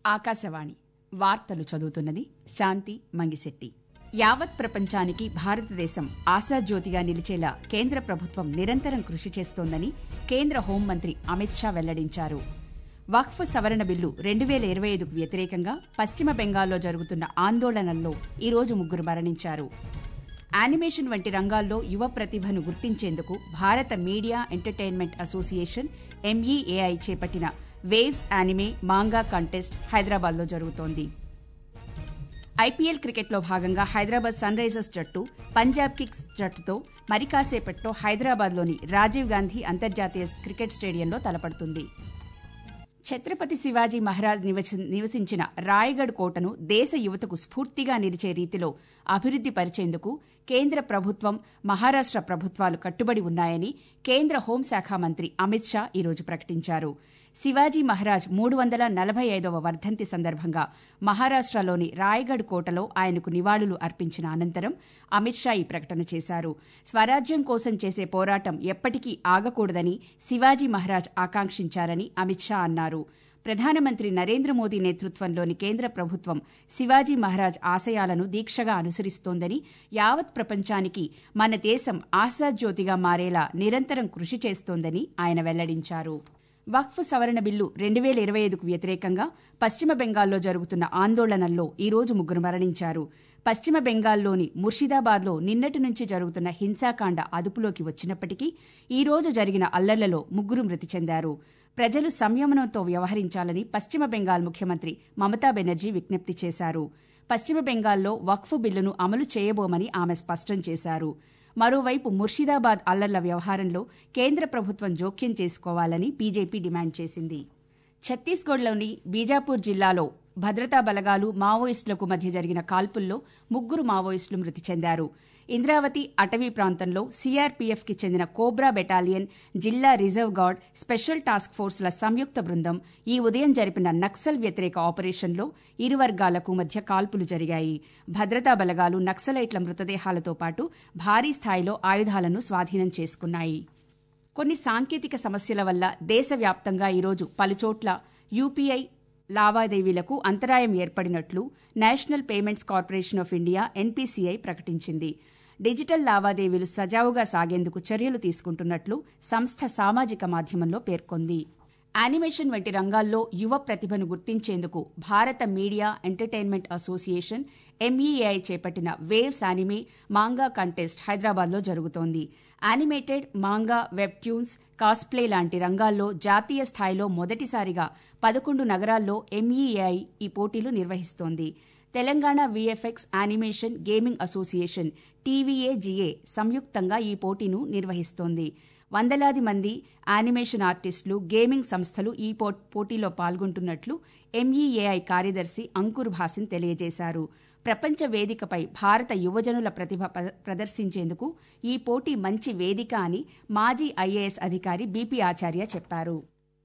ఆకాశవాణి వార్తలు చదువుతున్నది శాంతి మంగిశెట్టి యావత్ ప్రపంచానికి భారతదేశం ఆశాజ్యోతిగా నిలిచేలా కేంద్ర ప్రభుత్వం నిరంతరం కృషి చేస్తోందని కేంద్ర హోంమంత్రి అమిత్ షా వెల్లడించారు వక్ఫ్ సవరణ బిల్లు రెండు వేల ఇరవై ఐదుకు వ్యతిరేకంగా పశ్చిమ బెంగాల్లో జరుగుతున్న ఆందోళనల్లో ఈరోజు ముగ్గురు మరణించారు యానిమేషన్ వంటి రంగాల్లో యువ ప్రతిభను గుర్తించేందుకు భారత మీడియా ఎంటర్టైన్మెంట్ అసోసియేషన్ ఎంఈఏఐ చేపట్టిన వేవ్స్ యానిమే మాంగా కంటెస్ట్ హైదరాబాద్లో జరుగుతోంది ఐపీఎల్ క్రికెట్లో భాగంగా హైదరాబాద్ సన్ రైజర్స్ జట్టు పంజాబ్ కిక్స్ జట్టుతో మరి కాసేపట్లో హైదరాబాద్లోని రాజీవ్ గాంధీ అంతర్జాతీయ క్రికెట్ స్టేడియంలో తలపడుతుంది ఛత్రపతి శివాజీ మహారాజ్ నివసి- నివసించిన రాయగఢ్ కోటను దేశ యువతకు స్ఫూర్తిగా నిలిచే రీతిలో అభివృద్ది పరిచేందుకు కేంద్ర ప్రభుత్వం మహారాష్ట ప్రభుత్వాలు కట్టుబడి ఉన్నాయని కేంద్ర హోంశాఖ మంత్రి అమిత్ షా ఈరోజు ప్రకటించారు శివాజీ మహారాజ్ మూడు వందల నలభై ఐదవ వర్ధంతి సందర్భంగా మహారాష్టలోని రాయగఢ్ కోటలో ఆయనకు నివాళులు అర్పించిన అనంతరం అమిత్ షా ఈ ప్రకటన చేశారు స్వరాజ్యం కోసం చేసే పోరాటం ఎప్పటికీ ఆగకూడదని శివాజీ మహారాజ్ ఆకాంక్షించారని అమిత్ షా అన్నారు ప్రధానమంత్రి నరేంద్ర మోదీ నేతృత్వంలోని కేంద్ర ప్రభుత్వం శివాజీ మహారాజ్ ఆశయాలను దీక్షగా అనుసరిస్తోందని యావత్ ప్రపంచానికి మన దేశం ఆశాజ్యోతిగా మారేలా నిరంతరం కృషి చేస్తోందని ఆయన వెల్లడించారు వక్ఫ్ సవరణ బిల్లు రెండు వేల ఇరవై ఐదుకు వ్యతిరేకంగా పశ్చిమ బెంగాల్లో జరుగుతున్న ఆందోళనల్లో ఈ రోజు ముగ్గురు మరణించారు పశ్చిమ బెంగాల్లోని ముర్షిదాబాద్లో నిన్నటి నుంచి జరుగుతున్న హింసాకాండ అదుపులోకి వచ్చినప్పటికీ ఈ రోజు జరిగిన అల్లర్లలో ముగ్గురు మృతి చెందారు ప్రజలు సంయమనంతో వ్యవహరించాలని పశ్చిమ బెంగాల్ ముఖ్యమంత్రి మమతా బెనర్జీ విజ్ఞప్తి చేశారు పశ్చిమ బెంగాల్లో వక్ఫ్ బిల్లును అమలు చేయబోమని ఆమె స్పష్టం చేశారు మరోవైపు ముర్షిదాబాద్ అల్లర్ల వ్యవహారంలో కేంద్ర ప్రభుత్వం జోక్యం చేసుకోవాలని బీజేపీ డిమాండ్ చేసింది ఛత్తీస్గఢ్లోని బీజాపూర్ జిల్లాలో భద్రతా బలగాలు మావోయిస్టులకు మధ్య జరిగిన కాల్పుల్లో ముగ్గురు మావోయిస్టులు మృతి చెందారు ఇంద్రావతి అటవీ ప్రాంతంలో సీఆర్పీఎఫ్కి చెందిన కోబ్రా బెటాలియన్ జిల్లా రిజర్వ్ గార్డ్ స్పెషల్ టాస్క్ ఫోర్సుల సంయుక్త బృందం ఈ ఉదయం జరిపిన నక్సల్ వ్యతిరేక ఆపరేషన్లో ఇరు వర్గాలకు మధ్య కాల్పులు జరిగాయి భద్రతా బలగాలు నక్సలైట్ల మృతదేహాలతో పాటు భారీ స్థాయిలో ఆయుధాలను స్వాధీనం చేసుకున్నాయి కొన్ని సాంకేతిక సమస్యల వల్ల దేశవ్యాప్తంగా ఈరోజు పలుచోట్ల యూపీఐ లావాదేవీలకు అంతరాయం ఏర్పడినట్లు National Payments Corporation of India NPCI ప్రకటించింది డిజిటల్ లావాదేవీలు సజావుగా సాగేందుకు చర్యలు తీసుకుంటున్నట్లు సంస్థ సామాజిక మాధ్యమంలో పేర్కొంది యానిమేషన్ వంటి రంగాల్లో యువ ప్రతిభను గుర్తించేందుకు భారత మీడియా ఎంటర్టైన్మెంట్ అసోసియేషన్ ఎంఈఏఐ చేపట్టిన వేవ్స్ యానిమే మాంగా కంటెస్ట్ హైదరాబాద్లో జరుగుతోంది animated manga webtoons cosplay లాంటి రంగాల్లో జాతీయ స్థాయిలో మొదటిసారిగా పదకొండు నగరాల్లో ఎంఈఏఐ ఈ పోటీలు నిర్వహిస్తోంది Telangana VFX animation gaming association TVAGA సంయుక్తంగా ఈ పోటీను నిర్వహిస్తోంది వందలాది మంది యానిమేషన్ ఆర్టిస్టులు గేమింగ్ సంస్థలు ఈ పో- పోటీలో పాల్గొంటున్నట్లు ఎంఈఏఐ కార్యదర్శి అంకుర్ భాసిన్ తెలియజేశారు ప్రపంచ వేదికపై భారత యువజనుల ప్రతిభ ప్ర- ప్రదర్శించేందుకు ఈ పోటీ మంచి వేదిక అని మాజీ ఐఏఎస్ అధికారి బీపీ ఆచార్య చెప్పారు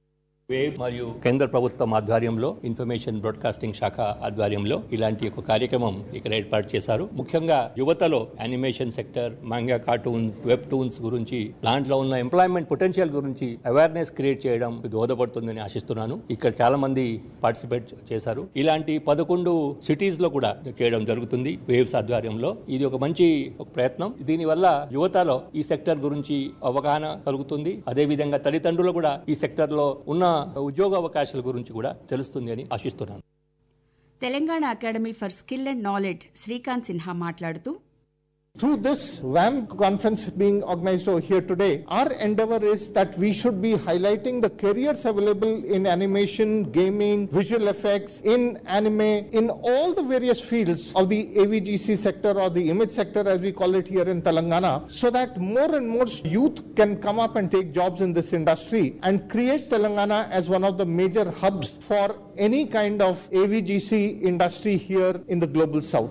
వేవ్ మరియు కేంద్ర ప్రభుత్వం ఆధ్వర్యంలో ఇన్ఫర్మేషన్ బ్రాడ్కాస్టింగ్ శాఖ ఆధ్వర్యంలో ఇలాంటి ఒక కార్యక్రమం ఇక్కడ ఏర్పాటు చేశారు ముఖ్యంగా యువతలో animation sector manga cartoons webtoons గురించి దాంట్లో ఉన్న ఎంప్లాయ్మెంట్ పొటెన్షియల్ గురించి అవేర్నెస్ క్రియేట్ చేయడం దోహదపడుతుందని ఆశిస్తున్నాను ఇక్కడ చాలా మంది పార్టిసిపేట్ చేశారు ఇలాంటి పదకొండు సిటీస్ లో కూడా చేయడం జరుగుతుంది వేవ్స్ ఆధ్వర్యంలో ఇది ఒక మంచి ఒక ప్రయత్నం దీనివల్ల యువతలో ఈ సెక్టర్ గురించి అవగాహన కలుగుతుంది అదే విధంగా తల్లిదండ్రులు కూడా ఈ సెక్టర్ లో ఉన్న ఉద్యోగ అవకాశాల గురించి కూడా తెలుస్తుంది అని ఆశిస్తున్నాను Telangana academy for skill and knowledge Srikanth Sinha మాట్లాడుతూ Through this WAM conference being organized over here today, our endeavor is that we should be highlighting the careers available in animation, gaming, visual effects, in anime, in all the various fields of the AVGC sector or the image sector as we call it here in Telangana, so that more and more youth can come up and take jobs in this industry and create Telangana as one of the major hubs for any kind of AVGC industry here in the global south.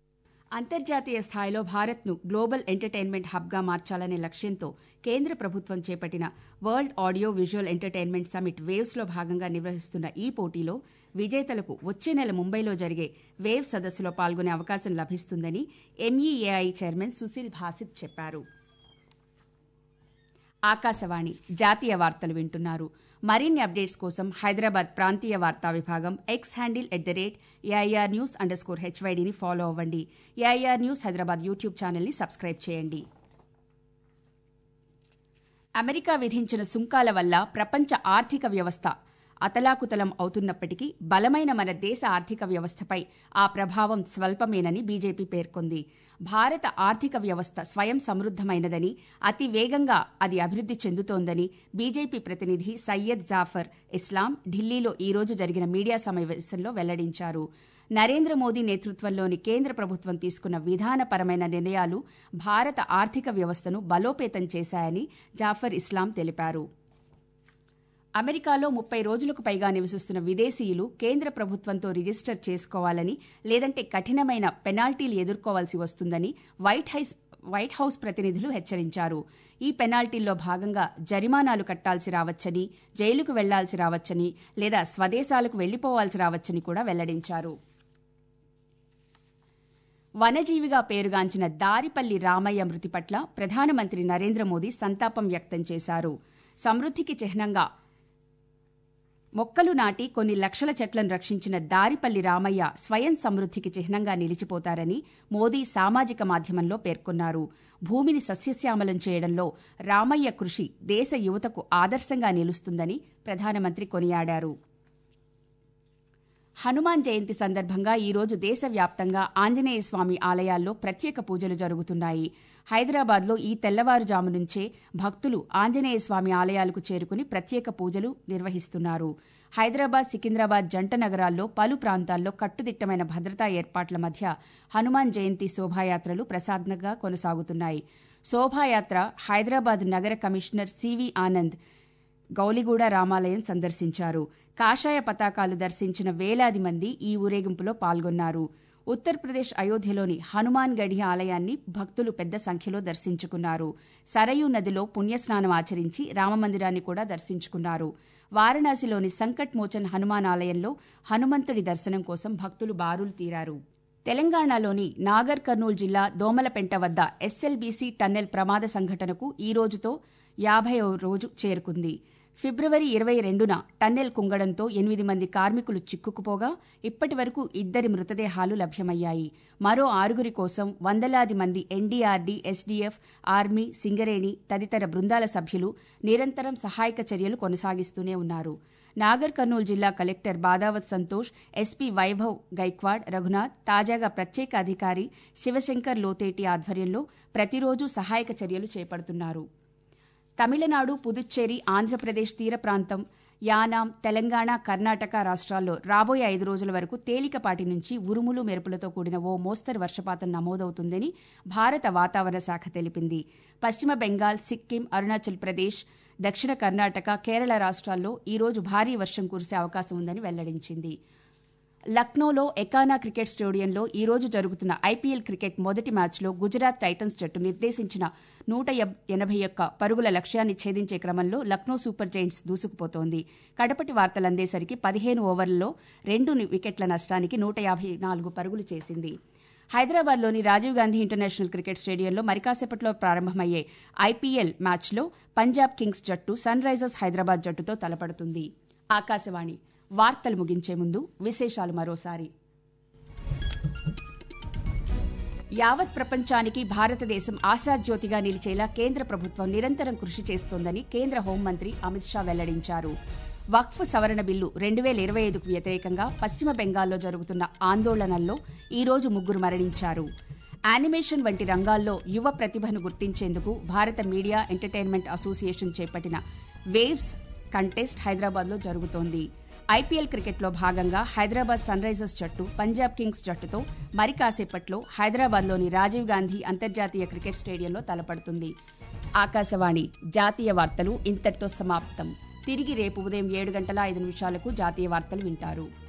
అంతర్జాతీయ స్థాయిలో భారత్ను global entertainment హబ్గా మార్చాలనే లక్ష్యంతో కేంద్ర ప్రభుత్వం చేపట్టిన world audio visual entertainment summit వేవ్స్లో భాగంగా నిర్వహిస్తున్న ఈ పోటీలో విజేతలకు వచ్చే నెల ముంబైలో జరిగే వేవ్ సదస్సులో పాల్గొనే అవకాశం లభిస్తుందని ఎంఈఏఐ చైర్మన్ సుశీల్ భాసిత్ చెప్పారు ఆకాశవాణి జాతీయ వార్తలు వింటున్నారు మరిన్ని అప్డేట్స్ కోసం హైదరాబాద్ ప్రాంతీయ వార్తా విభాగం X handle at the rate AIR news under score హెచ్వైడీని ఫాలో అవ్వండి ఏఐఆర్ న్యూస్ హైదరాబాద్ యూట్యూబ్ ఛానల్ని సబ్స్క్రైబ్ చేయండి అమెరికా విధించిన సుంకాల వల్ల ప్రపంచ ఆర్థిక వ్యవస్థ అతలాకుతలం అవుతున్నప్పటికీ బలమైన మన దేశ ఆర్థిక వ్యవస్థపై ఆ ప్రభావం స్వల్పమేనని బీజేపీ పేర్కొంది భారత ఆర్థిక వ్యవస్థ స్వయం సమృద్దమైనదని అతి వేగంగా అది అభివృద్ది చెందుతోందని బీజేపీ ప్రతినిధి సయ్యద్ జాఫర్ ఇస్లాం ఢిల్లీలో ఈ రోజు జరిగిన మీడియా సమావేశంలో వెల్లడించారు నరేంద్ర మోదీ నేతృత్వంలోని కేంద్ర ప్రభుత్వం తీసుకున్న విధానపరమైన నిర్ణయాలు భారత ఆర్థిక వ్యవస్థను బలోపేతం చేశాయని జాఫర్ ఇస్లాం తెలిపారు అమెరికాలో ముప్పై రోజులకు పైగా నివసిస్తున్న విదేశీయులు కేంద్ర ప్రభుత్వంతో రిజిస్టర్ చేసుకోవాలని లేదంటే కఠినమైన పెనాల్టీలు ఎదుర్కోవాల్సి వస్తుందని వైట్ హౌస్ వైట్ హౌస్ ప్రతినిధులు హెచ్చరించారు ఈ పెనాల్టీల్లో భాగంగా జరిమానాలు కట్టాల్సి రావచ్చని జైలుకు వెళ్లాల్సి రావచ్చని లేదా స్వదేశాలకు వెళ్లిపోవాల్సి రావచ్చని కూడా వెల్లడించారు వనజీవిగా పేరుగాంచిన దారిపల్లి రామయ్య మృతి పట్ల ప్రధానమంత్రి నరేంద్ర మోదీ సంతాపం వ్యక్తం చేశారు సమృద్ధికి చిహ్నంగా మొక్కలు నాటి కొన్ని లక్షల చెట్లను రక్షించిన దారిపల్లి రామయ్య స్వయం సమృద్ధికి చిహ్నంగా నిలిచిపోతారని మోదీ సామాజిక మాధ్యమంలో పేర్కొన్నారు భూమిని సస్యశ్యామలం చేయడంలో రామయ్య కృషి దేశ యువతకు ఆదర్శంగా నిలుస్తుందని ప్రధానమంత్రి కొనియాడారు హనుమాన్ జయంతి సందర్భంగా ఈ రోజు దేశవ్యాప్తంగా ఆంజనేయ స్వామి ఆలయాల్లో ప్రత్యేక పూజలు జరుగుతున్నాయి హైదరాబాద్లో ఈ తెల్లవారుజాము నుంచే భక్తులు ఆంజనేయ స్వామి ఆలయాలకు చేరుకుని ప్రత్యేక పూజలు నిర్వహిస్తున్నారు హైదరాబాద్ సికింద్రాబాద్ జంట నగరాల్లో పలు ప్రాంతాల్లో కట్టుదిట్టమైన భద్రతా ఏర్పాట్ల మధ్య హనుమాన్ జయంతి శోభాయాత్రలు ప్రసాదంగా కొనసాగుతున్నాయి శోభాయాత్ర హైదరాబాద్ నగర కమిషనర్ సివి ఆనంద్ గౌలిగూడ రామాలయం సందర్శించారు కాషాయ పతాకాలు దర్శించిన వేలాది మంది ఈ ఊరేగింపులో పాల్గొన్నారు ఉత్తరప్రదేశ్ అయోధ్యలోని హనుమాన్ గడి ఆలయాన్ని భక్తులు పెద్ద సంఖ్యలో దర్శించుకున్నారు సరయూ నదిలో పుణ్యస్నానం ఆచరించి రామమందిరాన్ని కూడా దర్శించుకున్నారు వారణాసిలోని సంకట్ మోచన్ హనుమాన్ ఆలయంలో హనుమంతుడి దర్శనం కోసం భక్తులు బారులు తీరారు తెలంగాణలోని నాగర్ కర్నూలు జిల్లా దోమలపెంట వద్ద ఎస్ఎల్బీసీ టన్నెల్ ప్రమాద సంఘటనకు ఈ రోజుతో యాభై రోజు చేరుకుంది ఫిబ్రవరి ఇరవై రెండున టన్నెల్ కుంగడంతో ఎనిమిది మంది కార్మికులు చిక్కుకుపోగా ఇప్పటి వరకు ఇద్దరి మృతదేహాలు లభ్యమయ్యాయి మరో ఆరుగురి కోసం వందలాది మంది ఎన్డీఆర్డీ ఎస్డీఎఫ్ ఆర్మీ సింగరేణి తదితర బృందాల సభ్యులు నిరంతరం సహాయక చర్యలు కొనసాగిస్తూనే ఉన్నారు నాగర్ కర్నూలు జిల్లా కలెక్టర్ బాదావత్ సంతోష్ ఎస్పీ వైభవ్ గైక్వాడ్ రఘునాథ్ తాజాగా ప్రత్యేక అధికారి శివశంకర్ లోతేటి ఆధ్వర్యంలో ప్రతిరోజు సహాయక చర్యలు చేపడుతున్నారు తమిళనాడు పుదుచ్చేరి ఆంధ్రప్రదేశ్ తీర ప్రాంతం యానాం తెలంగాణ కర్ణాటక రాష్ట్రాల్లో రాబోయే ఐదు రోజుల వరకు తేలికపాటి నుంచి ఉరుములు మెరుపులతో కూడిన ఓ మోస్తరు వర్షపాతం నమోదవుతుందని భారత వాతావరణ శాఖ తెలిపింది పశ్చిమ బెంగాల్ సిక్కిం అరుణాచల్ ప్రదేశ్ దక్షిణ కర్ణాటక కేరళ రాష్ట్రాల్లో ఈ రోజు భారీ వర్షం కురిసే అవకాశం ఉందని వెల్లడించింది లక్నోలో ఎకానా క్రికెట్ స్టేడియంలో ఈ రోజు జరుగుతున్న ఐపీఎల్ క్రికెట్ మొదటి మ్యాచ్లో గుజరాత్ టైటన్స్ జట్టు నిర్దేశించిన నూట ఎనభై ఒక్క పరుగుల లక్ష్యాన్ని ఛేదించే క్రమంలో లక్నో సూపర్ జైంట్స్ దూసుకుపోతోంది కడపటి వార్తలందేసరికి పదిహేను ఓవర్లలో రెండు వికెట్ల నష్టానికి నూట యాభై నాలుగు పరుగులు చేసింది హైదరాబాద్లోని రాజీవ్ గాంధీ ఇంటర్నేషనల్ క్రికెట్ స్టేడియంలో మరికాసేపట్లో ప్రారంభమయ్యే ఐపీఎల్ మ్యాచ్లో పంజాబ్ కింగ్స్ జట్టు సన్ రైజర్స్ హైదరాబాద్ జట్టుతో తలపడుతుంది ఆకాశవాణి వార్తలు ముగించే ముందు విశేషాలు మరోసారి యావత్ ప్రపంచానికి భారతదేశం ఆశాజ్యోతిగా నిలిచేలా కేంద్ర ప్రభుత్వం నిరంతరం కృషి చేస్తోందని కేంద్ర హోంమంత్రి అమిత్ షా వెల్లడించారు వక్ఫ్ సవరణ బిల్లు రెండు వేల ఇరవై ఐదుకు వ్యతిరేకంగా పశ్చిమ బెంగాల్లో జరుగుతున్న ఆందోళనల్లో ఈ రోజు ముగ్గురు మరణించారు యానిమేషన్ వంటి రంగాల్లో యువ ప్రతిభను గుర్తించేందుకు భారత మీడియా ఎంటర్టైన్మెంట్ అసోసియేషన్ చేపట్టిన వేవ్స్ కంటెస్ట్ హైదరాబాద్లో జరుగుతోంది ఐపీఎల్ క్రికెట్లో భాగంగా హైదరాబాద్ సన్ రైజర్స్ జట్టు పంజాబ్ కింగ్స్ జట్టుతో మరి కాసేపట్లో హైదరాబాద్లోని రాజీవ్ గాంధీ అంతర్జాతీయ క్రికెట్ స్టేడియంలో తలపడుతుంది ఆకాశవాణి జాతీయ వార్తలు ఇంతటితో సమాప్తం తిరిగి రేపు ఉదయం ఏడు గంటల ఐదు నిమిషాలకు జాతీయ వార్తలు వింటారు